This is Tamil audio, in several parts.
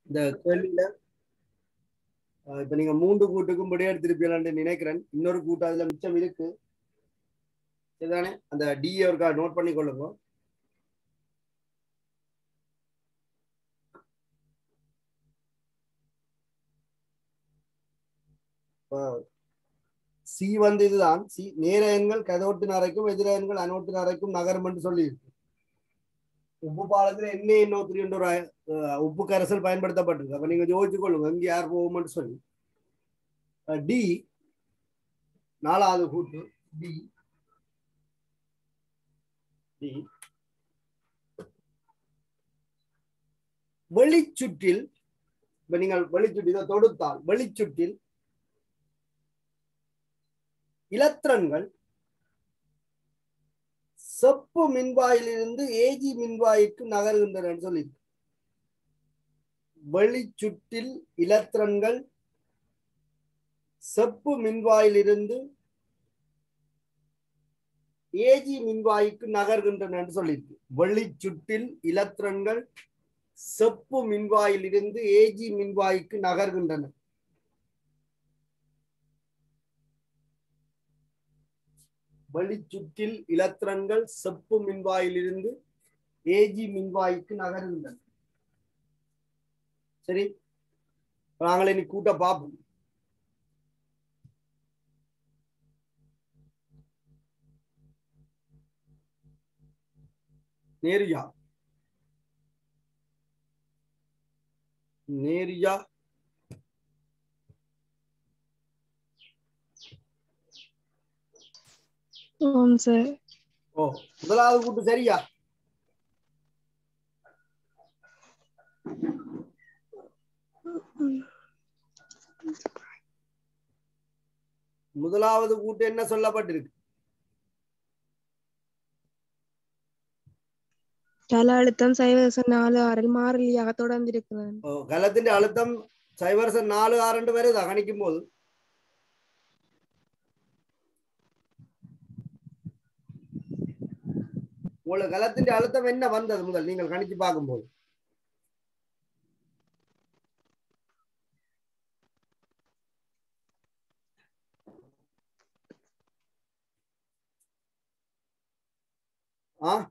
இந்த கேள்வியில அஹ், இப்ப நீங்க மூன்று கூட்டுக்கும் விடை எடுத்திருப்பீங்களான்னு நினைக்கிறேன் இன்னொரு கூட்டு அதுல மிச்சம் இருக்கு சரிதானே அந்த டி ஒருக்கா நோட் பண்ணி கொள்ளுங்க சி வந்து இதுதான் சி நேர எண்கள் கதோட்டின் அறைக்கும் எதிர எண்கள் அனோட்டின் அறைக்கும் நகரும் என்று சொல்லியிருக்கு உப்பு பாலத்துல என்ன எண்ணூத்தி என்ற ஒரு அஹ், உப்பு கரைசல் பயன்படுத்தப்பட்டிருக்கு அப்ப நீங்க யோசிச்சு கொள்ளுங்க இங்க யார் போகும்னு சொல்லி டி நாலாவது கூட்டு டி டி வெளிச்சுற்றில் இப்ப நீங்கள் வெளிச்சுட்டு இதை தொடுத்தால் வெளிச்சுற்றில் இலத்திரன்கள் செப்பு மின்வாயிலிருந்து ஏஜி மின்வாய்க்கு நகர்கின்றன சொல்லி வெளிச்சுற்றில் இலத்திரன்கள் செப்பு மின்வாயிலிருந்து ஏஜி மின்வாய்க்கு நகர்கின்றன என்று சொல்லியிருக்கு வெளிச்சுற்றில் இலத்திரன்கள் செப்பு மின்வாயிலிருந்து ஏஜி மின்வாய்க்கு நகர்கின்றன வெளிச்சுற்றில் இலத்திரன்கள் செப்பு மின்வாயிலிருந்து ஏஜி மின்வாய்க்கு நகர்கின்றன சரி நாங்கள் இனி கூட்ட பார்ப்போம் நேரியா நேரியா ஆம் சார் ஓ முதலாவது கூட்டு சரியா முதலாவது கூட்டு என்ன சொல்லப்பட்டிருக்கு தல அழுத்தம் சைவசம் நாலு ஆறில் மாறிலியாக தொடர்ந்து இருக்கிறது ഓ, കലത്തിന്റെ അളുത്തം സൈവർസൻ നാല് ആറണ്ട് വരുതാ കണിക്കുമ്പോൾ உங்களுக்கு கலத்தின் அழுத்தம் என்ன வந்தது முதல் நீங்கள் கணிச்சு பார்க்கும்போது ஆ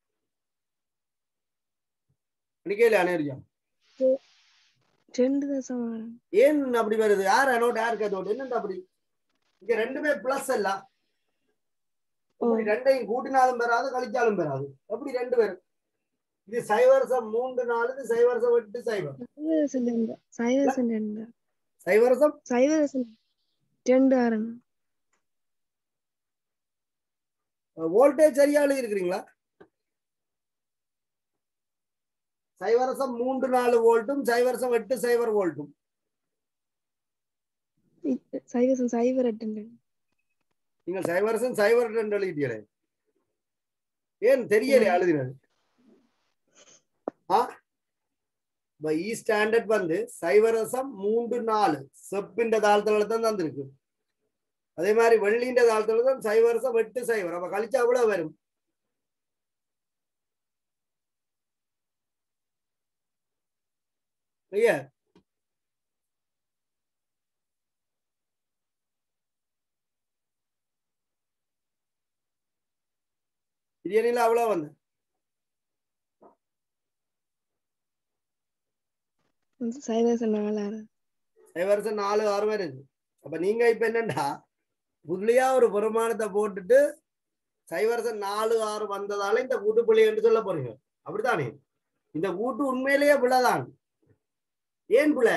கணிக்கையில அனேரியா ரெண்டு தசம் ஆறு ஏன் அப்படி வருது யார் அனோட் யாருக்கு அதோட என்னண்டு அப்படி இங்க ரெண்டுமே பிளஸ் அல்ல இப்படி ரெண்டையும் கூட்டினாலும் பெறாது கழிச்சாலும் பெறாது எப்படி ரெண்டு பேரும் இது சைவரசம் மூன்று நாலு இது சைவரசம் எட்டு சைவர் சைவதசம் ரெண்டு சைவதசம் ரெண்டு சைவரசம் சைவதசம் ரெண்டு ஆறுங்க வோல்டேஜ் சரியா இருக்கிறீங்களா சைவரசம் மூன்று நாலு வோல்ட்டும் சைவரசம் எட்டு சைவர் வோல்ட்டும் சைவசம் சைவர் எட்டு நீங்கள் சைவரசம் சைவர் ரெண்டு எழுதிட்டீங்களே ஏன் தெரியலையே எழுதினது ஆ இப்ப இ ஸ்டாண்டர்ட் வந்து சைவரசம் மூன்று நாலு செப்பின்ற தாழ்த்தல தான் தந்திருக்கு அதே மாதிரி வெள்ளின்ற தாழ்த்தல தான் சைவரசம் எட்டு சைவர் அப்ப கழிச்சா அவ்வளவு வரும் ஐயா பிரியாணில அவ்வளவு வந்து சைவதசம் நாலு ஆறு வருஷம் நாலு ஆறு வருது அப்ப நீங்க இப்ப என்னண்டா புள்ளியா ஒரு பெருமானத்தை போட்டுட்டு சைவரசம் நாலு ஆறு வந்ததால இந்த கூட்டுப்புள்ளி என்று சொல்ல போறீங்க அப்படித்தானே இந்த கூட்டு உண்மையிலேயே பிள்ளைதான் ஏன் பிள்ளை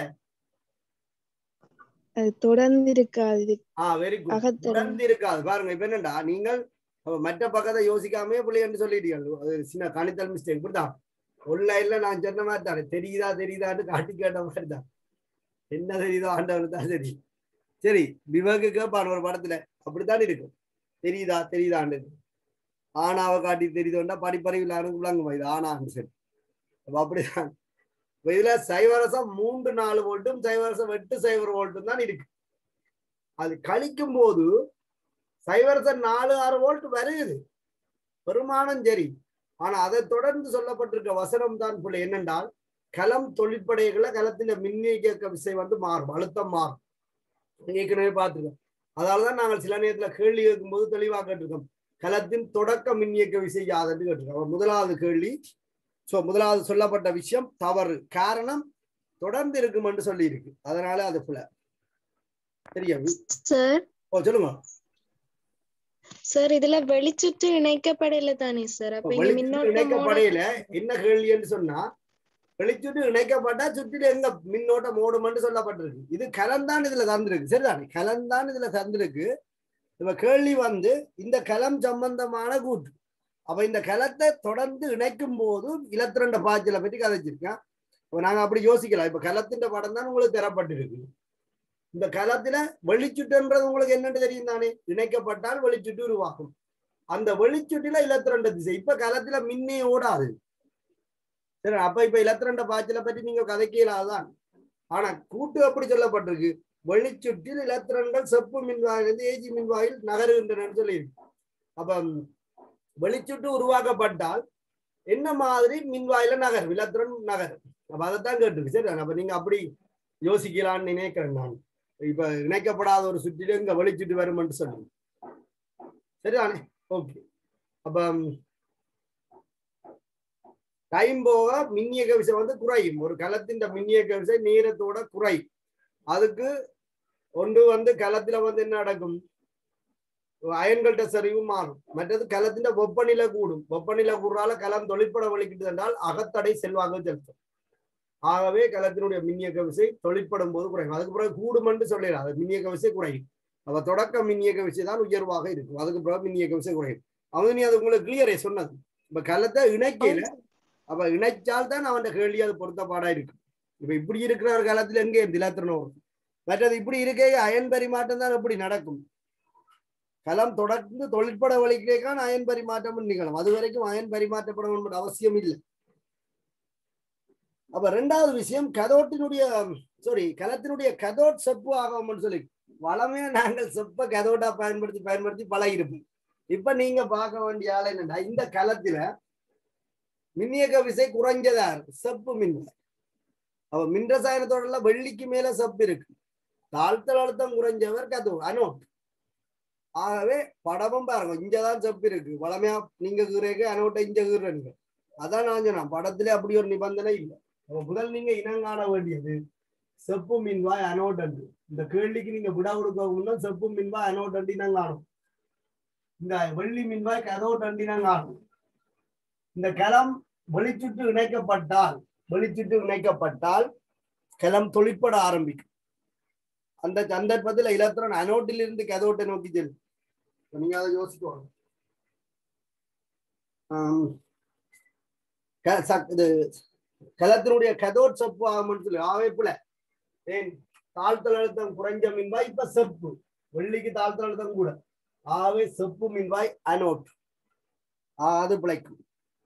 அது தொடர்ந்து இருக்காது இது ஆ வெரி குட் அகத்தரம். தொடர்ந்து இருக்காது பாருங்க இப்ப என்னண்டா நீங்கள் அப்ப மற்ற பக்கத்தை யோசிக்காமே பிள்ளை என்று சொல்லிட்டீங்க அது சின்ன கணித்தல் மிஸ்டேக் இப்படிதான் ஒன்லைன்ல நான் சொன்ன மாதிரி தானே தெரியுதா தெரியுதான்னு காட்டி கேட்ட மாதிரி தான் என்ன தெரியுதோ ஆண்டவனுக்கு தான் தெரியும் சரி விவேக்கு கேட்பான் ஒரு படத்துல அப்படித்தான் இருக்கும் தெரியுதா தெரியுதான்னு ஆனாவை காட்டி தெரியுதோண்டா படிப்பறிவில் விளங்குமா இது ஆனான்னு சரி அப்ப அப்படிதான் இப்ப இதுல சைவரசம் மூன்று நாலு வோல்ட்டும் சைவரசம் எட்டு சைவர் வோல்ட்டும் தான் இருக்கு அது கழிக்கும் போது சைவரசம் நாலு ஆறு வோல்ட் வருகுது பெருமானம் சரி ஆனா அதை தொடர்ந்து சொல்லப்பட்டிருக்க வசனம் தான் பிள்ளை என்னென்றால் கலம் தொழிற்படைகளை கலத்தின் மின்னியக்க விசை வந்து மாறும் அழுத்தம் மாறும் ஏற்கனவே பார்த்துருக்கோம் அதனாலதான் நாங்கள் சில நேரத்துல கேள்வி கேட்கும்போது தெளிவாக கேட்டிருக்கோம் கலத்தின் தொடக்க மின்னியக்க விசை யாதுன்னு கேட்டிருக்கோம் அப்ப முதலாவது கேள்வி சோ முதலாவது சொல்லப்பட்ட விஷயம் தவறு காரணம் தொடர்ந்து இருக்கும் என்று சொல்லி இருக்கு அதனால அது புல சரியா சார் ஓ சொல்லுங்க சார் இதுல வெளிச்சுற்று இணைக்கப்படல தானே சார் அப்ப இங்க வெளிச்சுட்டு மின்னோட்டம் இணைக்கப்படையில என்ன கேள்வின்னு சொன்னா வெளிச்சுட்டு இணைக்கப்பட்டா சுற்றில எங்க மின்னோட்டம் ஓடும்னு சொல்லப்பட்டிருக்கு இது கலந்தான் இதுல தந்திருக்கு சரிதானே கலந்தான் இதுல தந்திருக்கு இப்ப கேள்வி வந்து இந்த கலம் சம்பந்தமான கூற்று அப்ப இந்த கலத்தை தொடர்ந்து இணைக்கும் போது இலத்திரண்ட பாய்ச்சலை பற்றி கதைச்சிருக்கேன் இப்ப நாங்க அப்படி யோசிக்கலாம் இப்ப கலத்தின் படம் தான் உங்களுக்கு தரப்பட்டிருக்கு இந்த கலத்துல வெளிச்சுட்டுன்றது உங்களுக்கு என்னன்னு தெரியும் தானே இணைக்கப்பட்டால் வெளிச்சுட்டு உருவாகும் அந்த வெளிச்சுட்டுல இலத்திரண்ட திசை இப்ப கலத்துல மின்னே ஓடாது சரி அப்ப இப்ப இலத்திரண்ட பாய்ச்சலை பற்றி நீங்க கதைக்கலாதான் ஆனா கூட்டு எப்படி சொல்லப்பட்டிருக்கு வெளிச்சுட்டில் இலத்திரன்கள் செப்பு மின்வாயிலிருந்து ஏஜி மின்வாயில் நகருகின்றன சொல்லியிருக்கு அப்ப வெளிச்சுட்டு உருவாக்கப்பட்டால் என்ன மாதிரி மின்வாயில நகர் இலத்திரன் நகர் அப்ப அதைத்தான் கேட்டிருக்கு சரி அப்ப நீங்க அப்படி யோசிக்கலாம்னு நினைக்கிறேன் நான் இப்ப இணைக்கப்படாத ஒரு சுற்றில இங்க வெளிச்சுட்டு வரும்னு சொல்லி சரிதானே ஓகே அப்ப டைம் போக மின்னியக்க விசை வந்து குறையும் ஒரு கலத்தின் மின்னியக்க விசை நேரத்தோட குறையும் அதுக்கு ஒன்று வந்து கலத்துல வந்து என்ன நடக்கும் அயன்கள்ட சரிவு மாறும் மற்றது கலத்தின் வெப்பநிலை கூடும் வெப்பநிலை கூடுறால கலம் தொழிற்பட வலிக்கிட்டு என்றால் அகத்தடை செல்வாங்க செலுத்தும் ஆகவே கலத்தினுடைய மின்னியக்க விசை தொழிற்படும் போது குறையும் அதுக்கு பிறகு கூடும் என்று சொல்லிடலாம் அது மின்னியக்க விசை குறையும் அப்ப தொடக்க மின்னியக்க விசை தான் உயர்வாக இருக்கும் அதுக்கு பிறகு மின்னியக்க விசை குறையும் அவங்க நீ அது உங்களுக்கு கிளியரே சொன்னது இப்ப கலத்தை இணைக்கல அப்ப இணைச்சால் தான் அவன் கேள்வி அது பொருத்தப்பாடா இருக்கும் இப்ப இப்படி இருக்கிற ஒரு காலத்துல எங்கே திலத்திரனும் வரும் மற்றது இப்படி இருக்கே அயன் பரிமாற்றம் தான் எப்படி நடக்கும் கலம் தொடர்ந்து தொழிற்பட வழிக்கிறேக்கான அயன் பரிமாற்றம் நிகழும் அது வரைக்கும் அயன் பரிமாற்றப்பட வேண்டிய அவசியம் இல்லை அப்ப ரெண்டாவது விஷயம் கதோட்டினுடைய சாரி கலத்தினுடைய கதோட் செப்பு ஆகும்னு சொல்லி வளமையா நாங்கள் செப்ப கதோட்டா பயன்படுத்தி பயன்படுத்தி பழகிருப்போம் இப்ப நீங்க பார்க்க வேண்டிய ஆள் என்னன்னா இந்த கலத்துல மின்னியக்க விசை குறைஞ்சதா இருக்கு செப்பு மின்வாய் அவ மின் ரசாயனத்தோட வெள்ளிக்கு மேல செப்பு இருக்கு தாழ்த்தல் அழுத்தம் குறைஞ்சவர் கது அனோட் ஆகவே படமும் பாருங்க இங்கதான் செப்பு இருக்கு வளமையா நீங்க கீறேக்கு அனோட்டை இங்க கீறீங்க அதான் நான் சொன்னேன் படத்துல அப்படி ஒரு நிபந்தனை இல்லை அப்ப முதல் நீங்க இனங்காண வேண்டியது செப்பு மின்வாய் அனோட் அண்டு இந்த கேள்விக்கு நீங்க விடா கொடுக்க முன்னா செப்பு மின்வாய் அனோட் அண்டி நாங்க காணும் இந்த வெள்ளி மின்வாய் கதோட் அண்டி நாங்க காணும் இந்த கலம் வெளிச்சுட்டு இணைக்கப்பட்டால் வெளிச்சுட்டு இணைக்கப்பட்டால் கலம் தொழிற்பட ஆரம்பிக்கும் அந்த சந்தர்ப்பத்தில் இலத்திரன் அனோட்டில் இருந்து கதோட்டை நோக்கி செல்லும் நீங்க அதை யோசிக்கணும் இது கலத்தினுடைய கதோட் செப்பு ஆகும்னு சொல்லி ஆவைப்புல ஏன் தாழ்த்தல் அழுத்தம் குறைஞ்ச மின்வாய் இப்ப செப்பு வெள்ளிக்கு தாழ்த்தல் அழுத்தம் கூட ஆகவே செப்பு மின்வாய் அனோட் அது பிழைக்கும்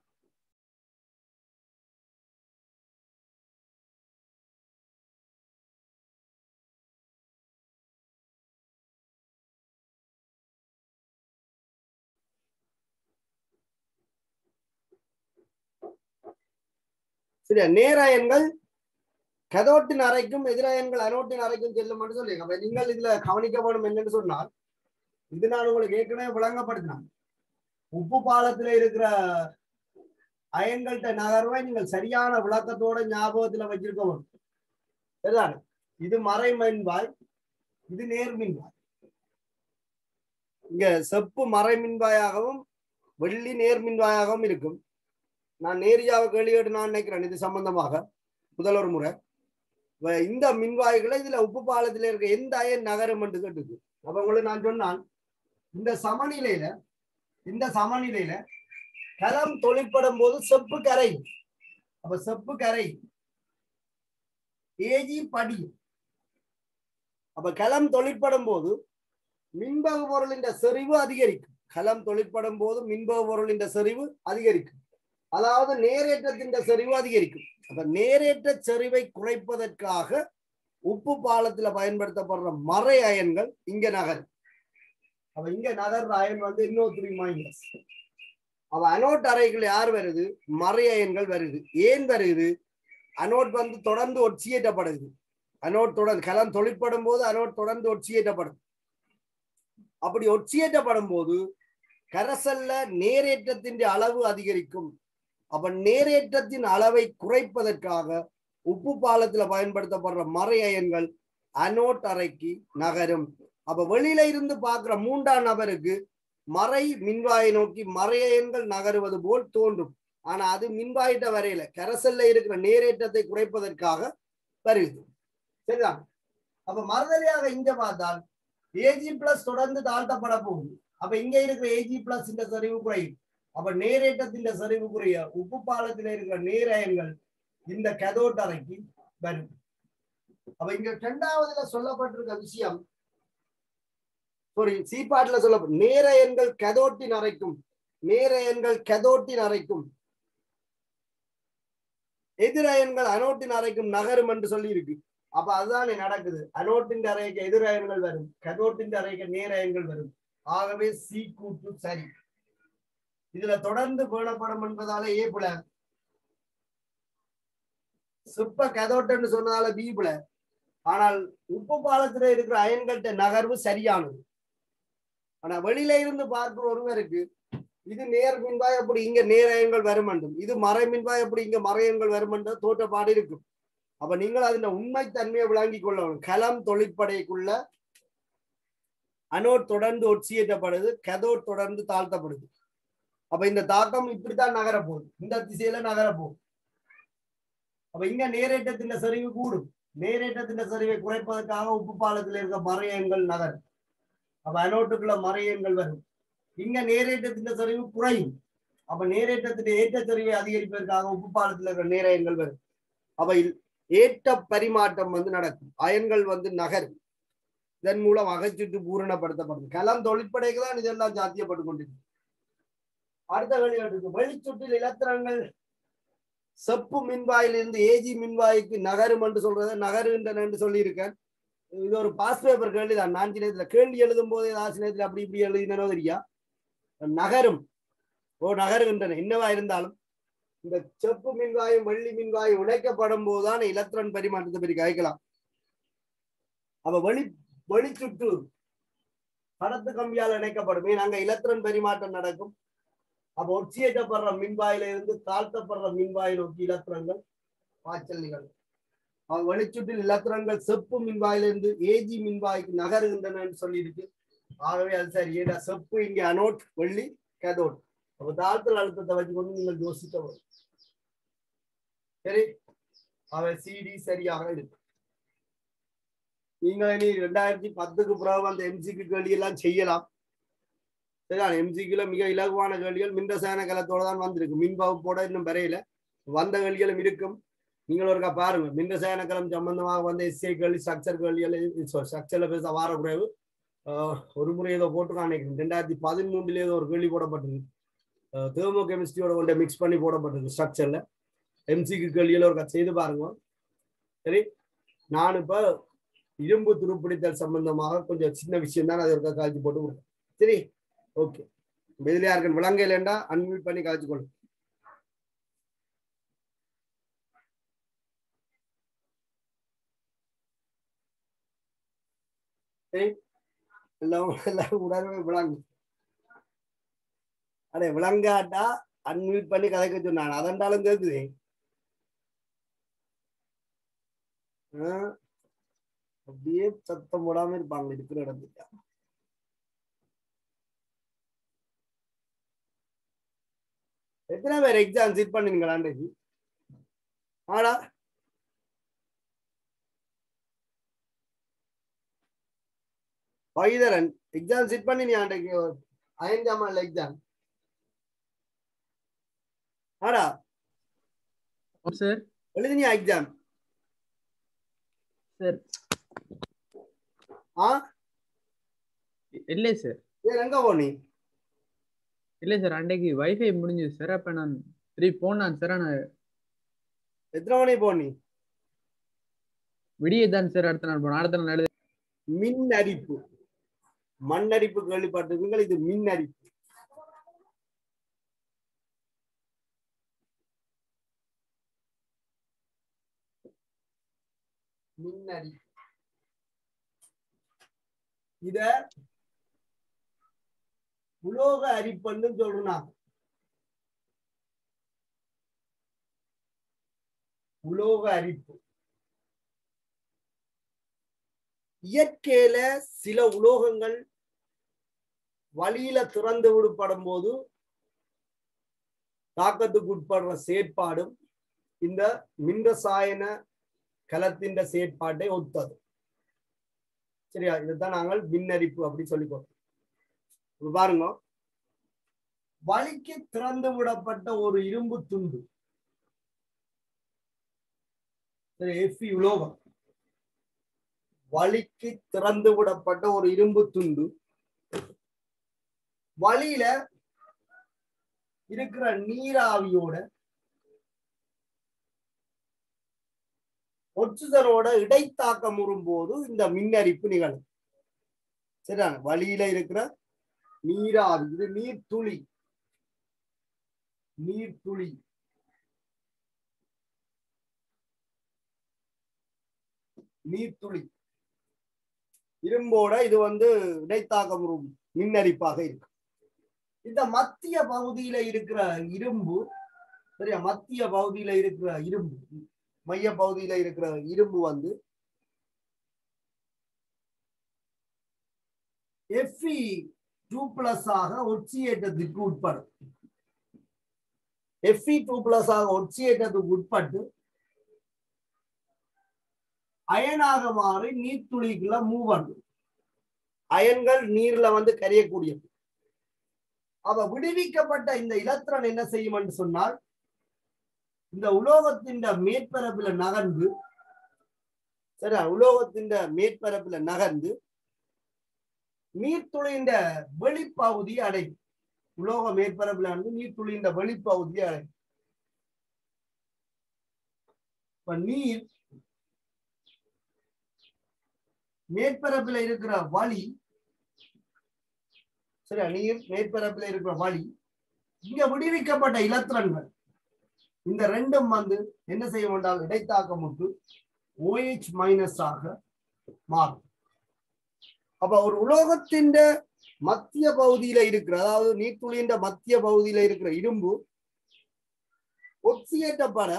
சரியா நேராயன்கள் கதோட்டின் அறைக்கும் எதிராயன்கள் அனோட்டின் அறைக்கும் செல்லும் என்று சொல்லி அப்ப நீங்கள் இதுல கவனிக்க வேணும் என்னன்னு சொன்னால் இது நான் உங்களுக்கு ஏற்கனவே விளங்கப்படுத்தினேன் உப்பு பாலத்துல இருக்கிற அயன்கள்ட்ட நகர்வை நீங்கள் சரியான விளக்கத்தோட ஞாபகத்துல வச்சிருக்க வேணும் சரிதானே இது மறை மின்வாய் இது நேர் மின்வாய் இங்க செப்பு மறை மின்வாயாகவும் வெள்ளி நேர் மின்வாயாகவும் இருக்கும் நான் நேரியாவை கேள்வி கேட்டு நான் நினைக்கிறேன் இது சம்பந்தமாக முதல் ஒரு முறை இந்த மின்வாய்களை இதுல உப்பு பாலத்துல இருக்க எந்த அயன் நகரம் என்று கேட்டுக்கு அப்ப உங்களுக்கு நான் சொன்னான் இந்த சமநிலையில இந்த சமநிலையில கலம் தொழிற்படும் போது செப்பு கரை அப்ப செப்பு கரை ஏஜி படி அப்ப கலம் தொழிற்படும் போது மின்பகு பொருளின் செறிவு அதிகரிக்கும் கலம் தொழிற்படும் போது மின்பகு பொருளின் செறிவு அதிகரிக்கும் அதாவது நேரேற்றத்தின் செறிவு அதிகரிக்கும் அப்ப நேரேற்ற செறிவை குறைப்பதற்காக உப்பு பாலத்துல பயன்படுத்தப்படுற மறை அயன்கள் இங்க நகரும் அப்ப இங்க நகர்ற அயன் வந்து இன்னொரு த்ரீ மைனஸ் அவ அனோட் அறைகள் யார் வருது மறை அயன்கள் வருது ஏன் வருது அனோட் வந்து தொடர்ந்து ஒட்சியேற்றப்படுது அனோட் தொடர்ந்து கலம் தொழிற்படும் போது அனோட் தொடர்ந்து ஒட்சியேற்றப்படும் அப்படி ஒட்சியேற்றப்படும் போது கரசல்ல நேரேற்றத்தின் அளவு அதிகரிக்கும் அப்ப நேரேற்றத்தின் அளவை குறைப்பதற்காக உப்பு பாலத்துல பயன்படுத்தப்படுற மறை அயன்கள் அனோட் அறைக்கு நகரும் அப்ப வெளியில இருந்து பார்க்கிற மூன்றாம் நபருக்கு மறை மின்வாயை நோக்கி மறை அயன்கள் நகருவது போல் தோன்றும் ஆனா அது மின்வாயிட்ட வரையில கரசல்ல இருக்கிற நேரேற்றத்தை குறைப்பதற்காக வருது சரிதான் அப்ப மறுதலையாக இங்க பார்த்தால் ஏஜி பிளஸ் தொடர்ந்து தாழ்த்தப்பட போகுது அப்ப இங்க இருக்கிற ஏஜி பிளஸ் இந்த சரிவு குறையும் அப்ப நேரேற்றத்தின் சரிவு குறைய உப்பு பாலத்தில் இருக்கிற நேரயங்கள் இந்த கதோட் அறைக்கு வரும் அப்ப இங்க இரண்டாவதுல சொல்லப்பட்டிருக்க விஷயம் சாரி சீப்பாட்டுல சொல்ல நேரயன்கள் கதோட்டின் அறைக்கும் நேரயன்கள் கதோட்டின் அறைக்கும் எதிரயன்கள் அனோட்டின் அறைக்கும் நகரும் என்று சொல்லி இருக்கு அப்ப அதுதான் நடக்குது அனோட்டின் அறைக்கு எதிரயன்கள் வரும் கதோட்டின் அறைக்கு நேரயன்கள் வரும் ஆகவே சி கூட்டு சரி இதுல தொடர்ந்து பேணப்படும் என்பதால ஏ புல சிப்ப கதோட்டன்னு சொன்னதால பி புல ஆனால் உப்பு பாலத்துல இருக்கிற அயன்கள்ட்ட நகர்வு சரியானது ஆனா வெளியில இருந்து பார்க்கிற ஒருவருக்கு இது நேர் மின்வாய் அப்படி இங்க நேரயங்கள் வருமண்டும் இது மறை மின்வாய் அப்படி இங்க மறையங்கள் வருமன்ற தோற்றப்பாடு இருக்கும் அப்ப நீங்கள் அதன் உண்மை தன்மையை விளங்கி கொள்ளணும் கலம் தொழிற்படைக்குள்ள அனோட் தொடர்ந்து ஒட்சியேற்றப்படுது கதோட் தொடர்ந்து தாழ்த்தப்படுது அப்ப இந்த தாக்கம் இப்படித்தான் நகர போகுது இந்த திசையில நகர போகுது அப்ப இங்க நேரேற்றத்தின் சரிவு கூடும் நேரேற்றத்தின் சரிவை குறைப்பதற்காக உப்பு பாலத்தில் இருக்க மறையங்கள் நகர் அப்ப அனோட்டுக்குள்ள மறையங்கள் வரும் இங்க நேரேற்றத்தின் சரிவு குறையும் அப்ப நேரேற்றத்தின் ஏற்ற சரிவை அதிகரிப்பதற்காக உப்பு பாலத்தில் இருக்கிற நேரயங்கள் வரும் அப்ப ஏற்ற பரிமாற்றம் வந்து நடக்கும் அயன்கள் வந்து நகரும் இதன் மூலம் அகச்சுட்டு பூரணப்படுத்தப்படும் கலம் தொழிற்படைக்கு தான் இதெல்லாம் சாத்தியப்பட்டு கொண்டிருக்கு அடுத்த வெளியாட்டுக்கு வெளிச்சுற்றில் இலத்திரங்கள் செப்பு மின்வாயிலிருந்து ஏஜி மின்வாய்க்கு நகரும் என்று சொல்றத நகருகின்றன என்று சொல்லியிருக்கேன் இது ஒரு பாஸ் பேப்பர் கேள்வி தான் நான் சின்னத்துல கேள்வி எழுதும் போது ஆசிரியத்தில் அப்படி இப்படி எழுதினோ தெரியா நகரும் ஓ நகருகின்றன என்னவா இருந்தாலும் இந்த செப்பு மின்வாயும் வெள்ளி மின்வாயும் உடைக்கப்படும் போதுதான் இலத்திரன் பரிமாற்றத்தை பற்றி கேட்கலாம் அப்ப வெளி வெளிச்சுற்று கடத்து கம்பியால் இணைக்கப்படும் ஏன் அங்க இலத்திரன் பரிமாற்றம் நடக்கும் அப்ப ஒட்சியேற்றப்படுற மின்வாயில இருந்து தாழ்த்தப்படுற மின்வாயை நோக்கி இலத்திரங்கள் பாய்ச்சல் நிகழும் அவன் வெளிச்சுற்றில் இலத்திரங்கள் செப்பு மின்வாயிலிருந்து ஏஜி மின்வாய்க்கு நகருகின்றன சொல்லியிருக்கு ஆகவே அது சரி ஏடா செப்பு இங்க அனோட் வெள்ளி கதோட் அப்ப தாழ்த்தல் அழுத்தத்தை வச்சுக்கொண்டு நீங்கள் யோசிக்க வரும் சரி அவன் சிடி சரியாக இருக்கு நீங்க இனி ரெண்டாயிரத்தி பத்துக்கு பிறகு அந்த எம்சிக்கு கேள்வி எல்லாம் செய்யலாம் சரிதான் எம்சிக்குல மிக இலகுவான கேள்விகள் மின்ரசாயன கலத்தோட தான் வந்திருக்கு மின் வகுப்போட இன்னும் வரையில வந்த கேள்விகளும் இருக்கும் நீங்கள் ஒருக்கா பாருங்க மின்ரசாயன கலம் சம்பந்தமாக வந்த எஸ்ஐ கேள்வி ஸ்ட்ரக்சர் கேள்விகள் ஸ்ட்ரக்சர்ல பேச வார குறைவு ஒரு முறை ஏதோ போட்டு காணிக்கிறேன் ரெண்டாயிரத்தி பதிமூன்றுல ஏதோ ஒரு கேள்வி போடப்பட்டிருக்கு தேர்மோ கெமிஸ்ட்ரியோட கொண்ட மிக்ஸ் பண்ணி போடப்பட்டிருக்கு ஸ்ட்ரக்சர்ல எம்சிக்கு கேள்வியில ஒரு செய்து பாருங்க சரி நான் இப்ப இரும்பு துருப்பிடித்தல் சம்பந்தமாக கொஞ்சம் சின்ன விஷயம் தான் அதை ஒரு காய்ச்சி போட்டு கொடுப்பேன் சரி ஓகே இதுல யாருக்கு விளங்க இல்லைண்டா அன்மியூட் பண்ணி காய்ச்சி கொள்ளும் சரி எல்லாம் எல்லாம் உடனே விளங்கு அடே விளங்காட்டா அன்மியூட் பண்ணி கதைக்க சொன்னான் அதன்றாலும் கேக்குது அப்படியே சத்தம் போடாம இருப்பாங்க இருக்கிற இடத்துக்கு எத்தனை பேர் எக்ஸாம் சிட் பண்ணீங்களா அன்றைக்கு ஆடா வைதரன் எக்ஸாம் சிட் பண்ணினியா அன்றைக்கு அயன்ஜாமல் எக்ஸாம் ஆடா சார் எழுதினியா எக்ஸாம் சார் ஆ இல்லை சார் ஏன் எங்க போனி இல்லை சார் அன்றைக்கு வைஃபை முடிஞ்சது சார் அப்போ நான் திருப்பி போனான் சார் ஆனால் எத்தனை மணி போனி விடிய தான் சார் அடுத்த நாள் போனேன் அடுத்த நாள் எழுத மின் அரிப்பு மண்ணரிப்பு கேள்விப்பட்டிருக்கீங்கள் இது மின் அரிப்பு மின்னடி இத உலோக அரிப்பன்னு சொல்றாங்க உலோக அரிப்பு இயற்கையில சில உலோகங்கள் வழியில திறந்து விடப்படும் போது தாக்கத்துக்கு உட்படுற செயற்பாடும் இந்த மின்ரசாயன கலத்தின் செயற்பாட்டை ஒத்தது சரியா இதுதான் நாங்கள் மின்னரிப்பு அப்படி சொல்லிக்கோ இப்ப பாருங்க வலிக்கு திறந்து விடப்பட்ட ஒரு இரும்பு துண்டு சரி, Fe உலோகம் வலிக்கு திறந்து விடப்பட்ட ஒரு இரும்பு துண்டு வழியில இருக்கிற நீராவியோட ஒட்சிஜனோட இடைத்தாக்கம் வரும்போது இந்த மின்னரிப்பு நிகழும் சரியா வழியில இருக்கிற நீராவி இது நீர் துளி நீர் துளி நீர்த்துளி இரும்போட இது வந்து இடைத்தாக்கம் வரும் மின்னரிப்பாக இருக்கு இந்த மத்திய பகுதியில இருக்கிற இரும்பு சரியா மத்திய பகுதியில இருக்கிற இரும்பு மைய பகுதியில இருக்கிற இரும்பு வந்து எஃப்இ டூ பிளஸ் ஆக ஒட்சியேற்றத்துக்கு உட்படும் எஃப்இ டூ பிளஸ் ஆக ஒட்சியேற்றத்துக்கு உட்பட்டு அயனாக மாறி நீர்த்துளிக்குள்ள மூவ் பண்ணும் அயன்கள் நீர்ல வந்து கரையக்கூடியது அவ விடுவிக்கப்பட்ட இந்த இலத்திரன் என்ன செய்யும் என்று சொன்னால் இந்த உலோகத்தின் மேற்பரப்புல நகர்ந்து சரியா உலோகத்தின் மேற்பரப்புல நகர்ந்து நீர்த்துளியின் வெளிப்பகுதி அடையும் உலோக மேற்பரப்புல வந்து நீர்த்துளியின் வெளிப்பகுதி அடையும் இப்ப நீர் மேற்பரப்புல இருக்கிற வழி சரியா நீர் மேற்பரப்புல இருக்கிற வழி இங்க விடுவிக்கப்பட்ட இலத்திரன்கள் இந்த ரெண்டும் வந்து என்ன செய்ய வேண்டால் இடைத்தாக்கமுட்டு OH மைனஸ் ஆக மாறும் அப்ப ஒரு உலோகத்தின் மத்திய பகுதியில இருக்கிற அதாவது நீர்த்துளியின் மத்திய பகுதியில இருக்கிற இரும்பு ஒட்சியேற்றப்பட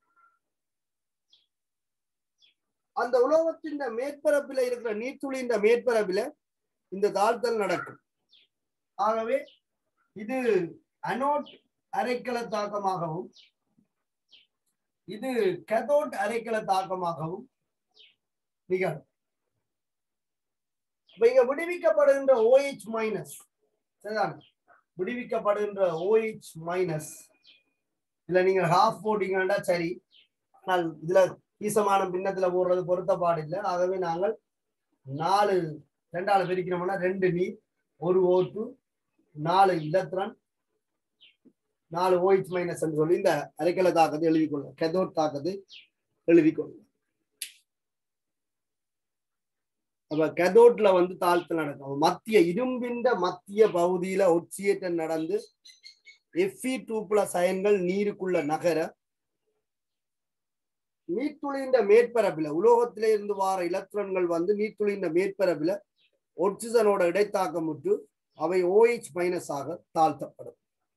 அந்த உலோகத்தின் மேற்பரப்பில இருக்கிற நீர்த்துளியின் மேற்பரப்பில இந்த தாழ்த்தல் நடக்கும் ஆகவே இது அனோட் அரைக்கல தாக்கமாகவும் இது கதோட் அரைக்கல தாக்கமாகவும் நிகழும் இப்ப இங்க விடுவிக்கப்படுகின்ற OH மைனஸ் சரிதான் விடுவிக்கப்படுகின்ற OH மைனஸ் இதுல நீங்க ஹாஃப் போட்டீங்கன்னா சரி ஆனால் இதுல ஈசமான பின்னத்துல போடுறது பொருத்தப்பாடு இல்லை ஆகவே நாங்கள் நாலு ரெண்டாவது பிரிக்கிறோம்னா ரெண்டு நீர் ஒரு ஓட்டு நாலு இலத்திரன் நாலு ஓயிச் மைனஸ் சொல்லி இந்த அரைக்கல தாக்கத்தை எழுதிக்கொள்ளும் கெதோட் தாக்கத்தை எழுதிக்கொள்ளும் அப்ப கெதோட்ல வந்து தாழ்த்தல் நடக்கும் மத்திய இரும்பின்ற மத்திய பகுதியில ஒட்சியேற்றம் நடந்து எஃப்இ டூ பிளஸ் அயன்கள் நீருக்குள்ள நகர நீர்த்துளியின் மேற்பரப்பில உலோகத்தில இருந்து வார இலக்ட்ரான்கள் வந்து நீர்த்துளியின் மேற்பரப்பில ஒட்சிஜனோட இடைத்தாக்கமுற்று அவை OH மைனஸ் ஆக தாழ்த்தப்படும்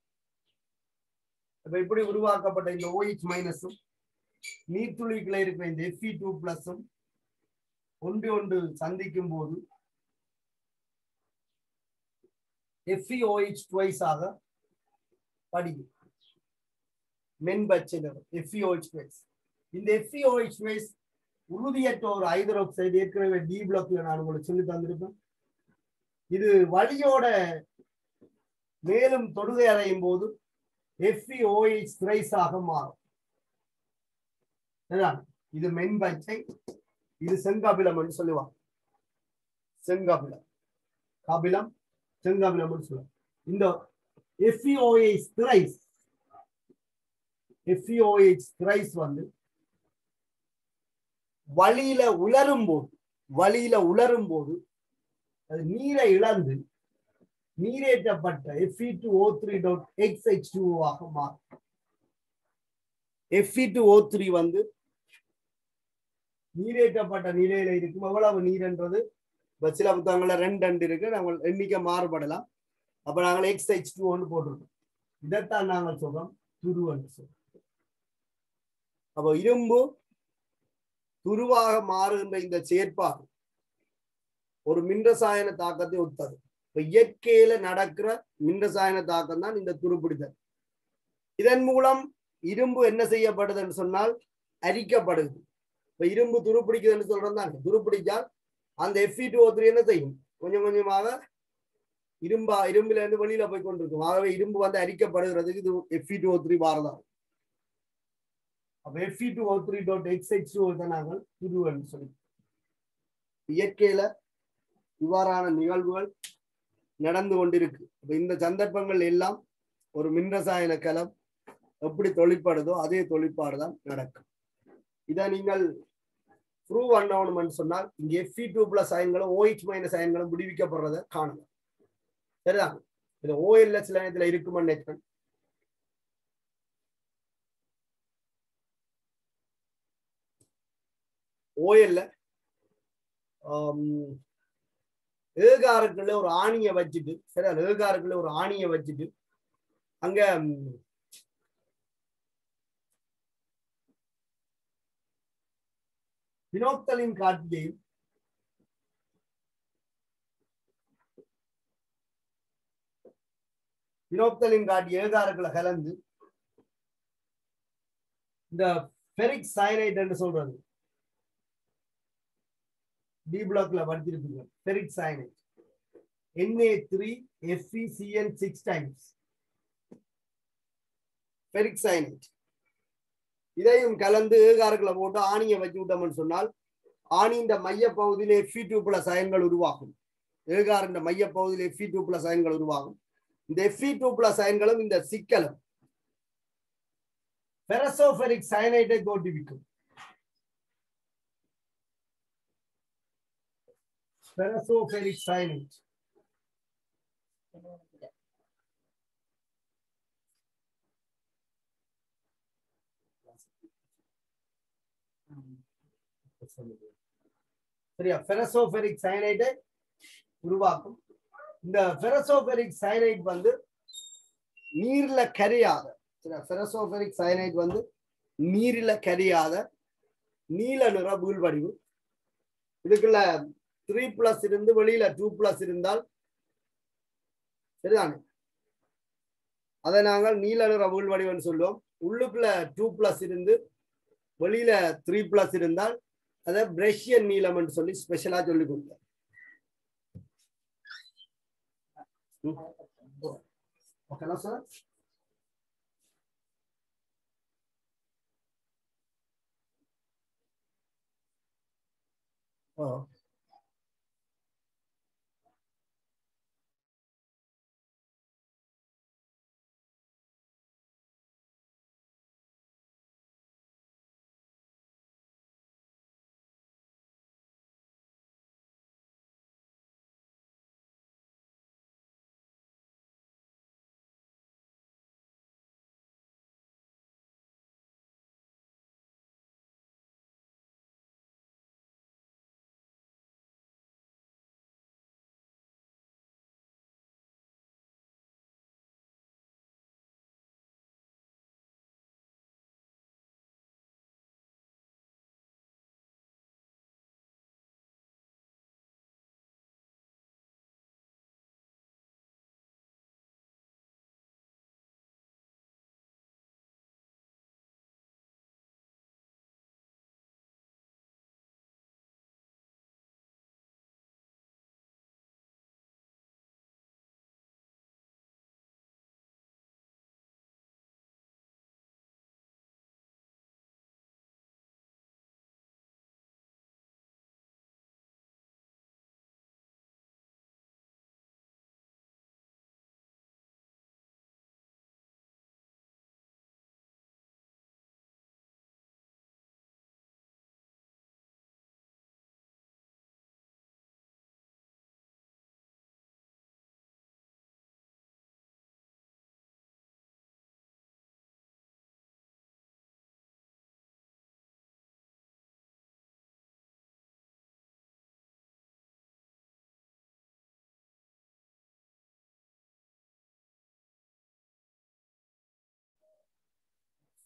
இப்ப இப்படி உருவாக்கப்பட்ட இந்த OH மைனஸும் நீர்த்துளிக்குள்ள இருக்கிற இந்த எஃப்இ டூ பிளஸும் ஒன்று ஒன்று சந்திக்கும் போது FeOH ட்வைஸ் ஆக படிக்கும் மென்பச்சை FeOH ட்வைஸ் இந்த FeOH ட்வைஸ் உறுதியற்ற ஒரு ஹைதரோக்சைடு ஏற்கனவே டி பிளாக்ல நான் உங்களுக்கு சொல்லி தந்திருப்பேன் இது வழியோட மேலும் தொடுகை அடையும் போது FeOH த்ரைஸ் ஆக மாறும் சரியா? இது மென்பச்சை இது செங்கபிலம் என்று சொல்லுவாங்க செங்கபிலம் கபிலம் செங்கபிலம் என்று சொல்லுவாங்க இந்த FeOH த்ரைஸ் FeOH த்ரைஸ் வந்து வழியில உலரும் போது வழியில உலரும் போது அது நீரை இழந்து நீரேற்றப்பட்ட Fe two O three dot X H two ஆக மாறும் Fe டூ ஓ த்ரீ வந்து நீரேற்றப்பட்ட நிலையில இருக்கும் எவ்வளவு நீர்ன்றது இப்ப சில புத்தகங்கள்ல ரெண்டு ரெண்டு இருக்கு நாங்கள் எண்ணிக்கை மாறுபடலாம் அப்ப நாங்கள் எக்ஸ் ஹெச் டூ ஒன்று போட்டிருக்கோம் இதைத்தான் நாங்கள் சொல்றோம் துருவன்னு சொல்றோம் அப்போ இரும்பு துருவாக மாறுகின்ற இந்த செயற்பாடு ஒரு மின்ரசாயன தாக்கத்தை ஒத்தது இப்ப இயற்கையில நடக்கிற மின்ரசாயன தாக்கம் தான் இந்த துருப்பிடித்தல் இதன் மூலம் இரும்பு என்ன செய்யப்படுதுன்னு சொன்னால் அரிக்கப்படுது இப்ப இரும்பு துருப்பிடிக்குதுன்னு சொல்றோம் தான் துருப்பிடிச்சால் அந்த எஃப்இ டூ த்ரீ என்ன செய்யும் கொஞ்சம் கொஞ்சமாக இரும்பா இரும்புல இருந்து வெளியில போய் கொண்டிருக்கும் ஆகவே இரும்பு வந்து அரிக்கப்படுகிறதுக்கு இது எஃப்இ டூ த்ரீ வாரதான் அப்ப F E two O three dot X X two தான் நாங்கள் துருவன்னு சொல்லி இயற்கையில இவ்வாறான நிகழ்வுகள் நடந்து கொண்டிருக்கு அப்ப இந்த சந்தர்ப்பங்கள் எல்லாம் ஒரு மின்ரசாயன களம் எப்படி தொழிற்படுதோ அதே தொழிற்பாடு தான் நடக்கும் இதை நீங்கள் ப்ரூவ் பண்ணணும்னு சொன்னால் இங்க எஃப்இ டூ பிளஸ் அயன்களும் ஓஹெச் மைனஸ் அயன்களும் விடுவிக்கப்படுறத காணலாம் சரிதான் இது ஓஎல்எஸ் இதுல இருக்குமான்னு நினைக்கிறேன் ஓஎல்ல ஏகாருக்குள்ள ஒரு ஆணியை வச்சுட்டு சரி அந்த ஏகாருக்குள்ள ஒரு ஆணியை வச்சுட்டு அங்க ம், பினோப்தலின் காட்டியையும் பினோப்தலின் காட்டி ஏகாருக்குள்ள கலந்து இந்த ஃபெரிக் சயனைட் என்று சொல்றது டி பிளாக்ல படிச்சிருப்பீங்க ferric cyanide N A three F E C N six times ferric cyanide இதையும் கலந்து ஏகாரக்குள்ள போட்டு ஆணியை வச்சு விட்டோம்னு சொன்னால் ஆணியின் மைய பகுதியிலே எஃபி டூ பிளஸ் அயன்கள் உருவாகும் ஏகாரின் மைய பகுதியில் எஃபி டூ பிளஸ் அயன்கள் உருவாகும் இந்த எஃபி டூ பிளஸ் அயன்களும் இந்த சிக்கலும் பெரசோஃபெரிக் சயனைட்டை தோற்றுவிக்கும் பெரசோஃபெரிக் சயனைட் சரியா ஃபெரசோஃபெரிக் சயனைட்டை உருவாக்கும் இந்த ஃபெரசோஃபெரிக் சயனைட் வந்து நீர்ல கரையாத சரியா ஃபெரசோஃபெரிக் சயனைட் வந்து நீரில கரையாத நீல நிற வீழ்வடிவு இதுக்குள்ள த்ரீ பிளஸ் இருந்து வெளியில டூ பிளஸ் இருந்தால் சரிதானே அதை நாங்கள் நீல நிற வீழ்வடிவுன்னு சொல்லுவோம் உள்ளுக்குள்ள டூ பிளஸ் இருந்து வெளியில த்ரீ பிளஸ் இருந்தால் அதை பிரஷியன் நீளம்னு சொல்லி ஸ்பெஷலா சொல்லி கொடுத்தேன் ஓகேனா சார் ஓ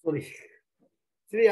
சாரி சரியா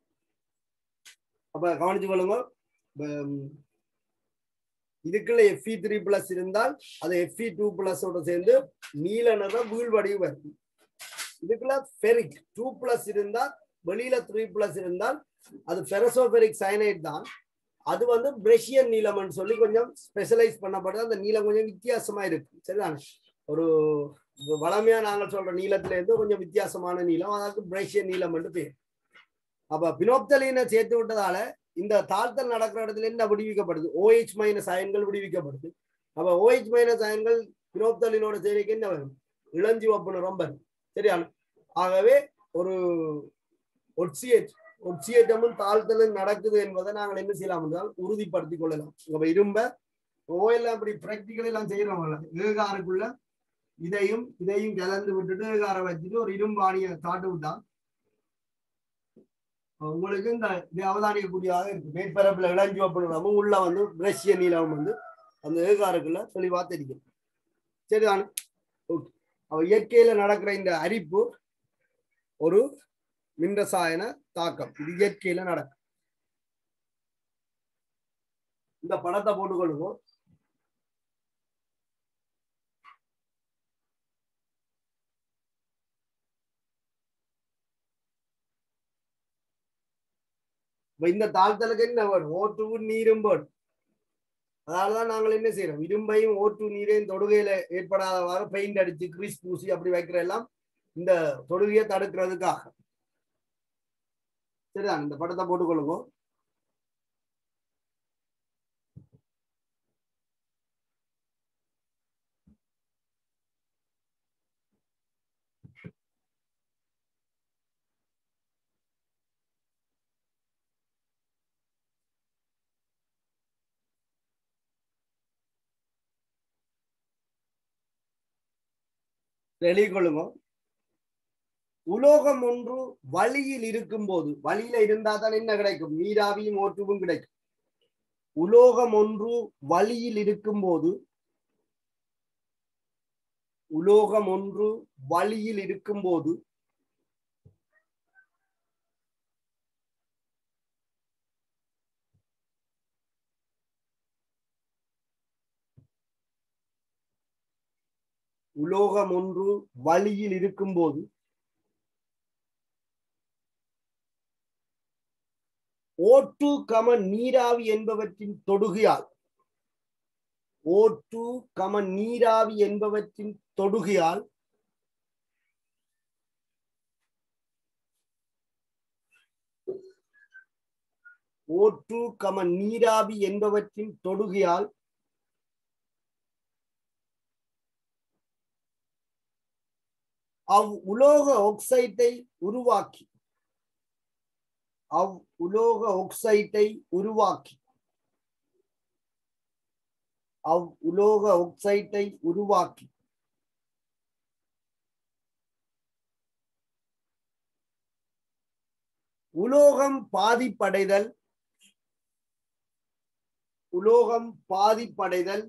அப்ப கவனிச்சு கொள்ளுங்க இப்ப, ம், இதுக்குள்ள எஃப்இ த்ரீ பிளஸ் இருந்தால் அது எஃப்இ டூ பிளஸோட சேர்ந்து நீல நிறம் வீழ்வடிவு வரும் இதுக்குள்ள ஃபெரிக் டூ பிளஸ் இருந்தால் வெளியில த்ரீ பிளஸ் இருந்தால் அது ஃபெரசோபெரிக் சயனைட் தான் அது வந்து பிரஷியன் நீலம்னு சொல்லி கொஞ்சம் ஸ்பெஷலைஸ் பண்ணப்பட்டு அந்த நீலம் கொஞ்சம் வித்தியாசமா இருக்கு சரிதானே ஒரு வளமையா நாங்கள் சொல்ற நீளத்துல இருந்து கொஞ்சம் வித்தியாசமான நீளம் அதாவது பிரஷியன் நீலம் என்று பேர் அப்ப பினோப்தலினை சேர்த்து விட்டதால இந்த தாழ்த்தல் நடக்கிற இடத்துல என்ன விடுவிக்கப்படுது OH மைனஸ் அயன்கள் விடுவிக்கப்படுது அப்ப OH மைனஸ் அயன்கள் பினோப்தலினோட சேர்க்கைக்கு என்ன வரும் இளஞ்சிவப்பு நிறம் வரும் சரியா ஆகவே ஒரு ஒட்சியேட் ஒட்சியேட்டமும் தாழ்த்தலும் நடக்குது என்பதை நாங்கள் என்ன செய்யலாம் என்றால் உறுதிப்படுத்திக் கொள்ளலாம் அப்ப இரும்ப ஓயெல்லாம் இப்படி பிராக்டிக்கல் எல்லாம் செய்யறோம்ல ஏகாருக்குள்ள இதையும் இதையும் கலந்து விட்டுட்டு ஏகாரை வச்சுட்டு ஒரு இரும்பாணியை காட்டு விட்டா உங்களுக்கு இந்த இது அவதானிக்கக்கூடியதாக இருக்கு மேற்பரப்புல இளஞ்சிவப்பு நிறமும் உள்ள வந்து பிரஷ்ய நீளமும் வந்து அந்த ஏகாருக்குள்ள தெளிவா தெரியும் சரிதானே ஓகே அவ இயற்கையில நடக்கிற இந்த அரிப்பு ஒரு மின்ரசாயன தாக்கம் இது இயற்கையில நடக்கும் இந்த படத்தை போட்டுக்கொள்ளுங்க இப்ப இந்த தாழ்த்தலுக்கு என்ன வேணும் ஓட்டுவும் நீரும் வேணும் அதனாலதான் நாங்கள் என்ன செய்யறோம் இரும்பையும் ஓட்டு நீரையும் தொடுகையில ஏற்படாதவாறு பெயிண்ட் அடிச்சு கிரீஸ் பூசி அப்படி வைக்கிற எல்லாம் இந்த தொடுகையை தடுக்கிறதுக்காக சரிதான் இந்த படத்தை போட்டுக்கொள்ளுங்க எழுதிக் கொள்ளுங்க உலோகம் ஒன்று வழியில் இருக்கும்போது வழியில இருந்தா தான் என்ன கிடைக்கும் நீராவியும் ஓட்டுவும் கிடைக்கும் உலோகம் ஒன்று வழியில் இருக்கும்போது உலோகம் ஒன்று வழியில் இருக்கும்போது உலோகம் ஒன்று வழியில் இருக்கும்போது ஓட்டு கம நீராவி என்பவற்றின் தொடுகையால் ஓட்டு கம நீராவி என்பவற்றின் தொடுகையால் ஓட்டு கம நீராவி என்பவற்றின் தொடுகையால் அவ் உலோக ஆக்சைட்டை உருவாக்கி அவ் உலோக ஆக்சைட்டை உருவாக்கி அவ் உலோக ஆக்சைட்டை உருவாக்கி உலோகம் பாதிப்படைதல் உலோகம் பாதிப்படைதல்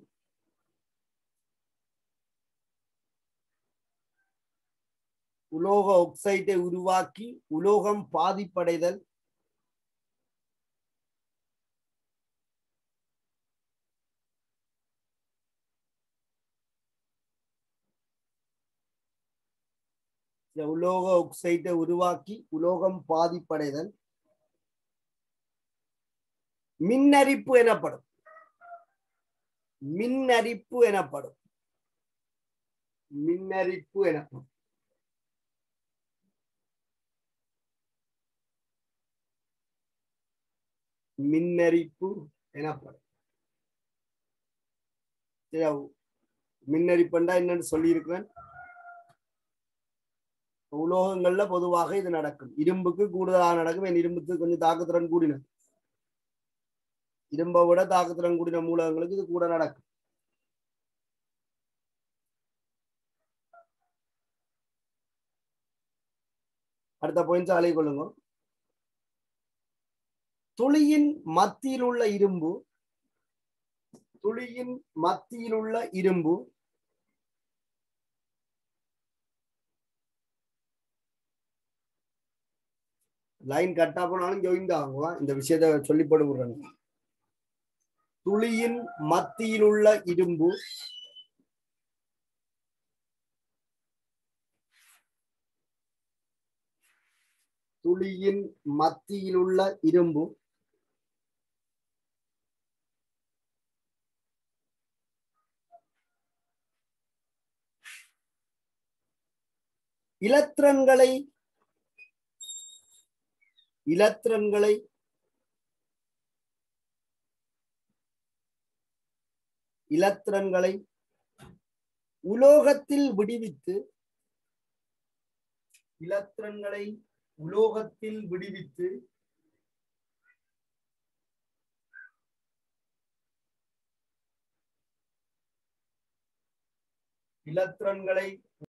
உலோக ஆக்சைட்டை உருவாக்கி உலோகம் பாதிப்படைதல் இந்த உலோக ஆக்சைட்டை உருவாக்கி உலோகம் பாதிப்படைதல் மின்னரிப்பு எனப்படும் மின்னரிப்பு எனப்படும் மின்னரிப்பு எனப்படும் மின்னரிப்பு எனப்படும் சரியா? மின்னரிப்புண்டா என்னன்னு சொல்லியிருக்கிறேன் உலோகங்கள்ல பொதுவாக இது நடக்கும் இரும்புக்கு கூடுதலாக நடக்கும் என் இரும்புக்கு கொஞ்சம் தாக்குத்திறன் கூடினது இரும்பை விட தாக்குத்திறன் கூடின மூலகங்களுக்கு இது கூட நடக்கும் அடுத்த பாயிண்ட் அலை கொள்ளுங்க துளியின் மத்தியில் உள்ள இரும்பு துளியின் மத்தியில் உள்ள இரும்பு லைன் கட்டா போனாலும் ஜாயின் ஆகுவா இந்த விஷயத்த சொல்லி போடுறேன் துளியின் மத்தியில் உள்ள இரும்பு துளியின் மத்தியில் உள்ள இரும்பு இலத்திரன்களை இலத்திரன்களை இலத்திரன்களை உலோகத்தில் விடுவித்து இலத்திரன்களை உலோகத்தில் விடுவித்து இலத்திரன்களை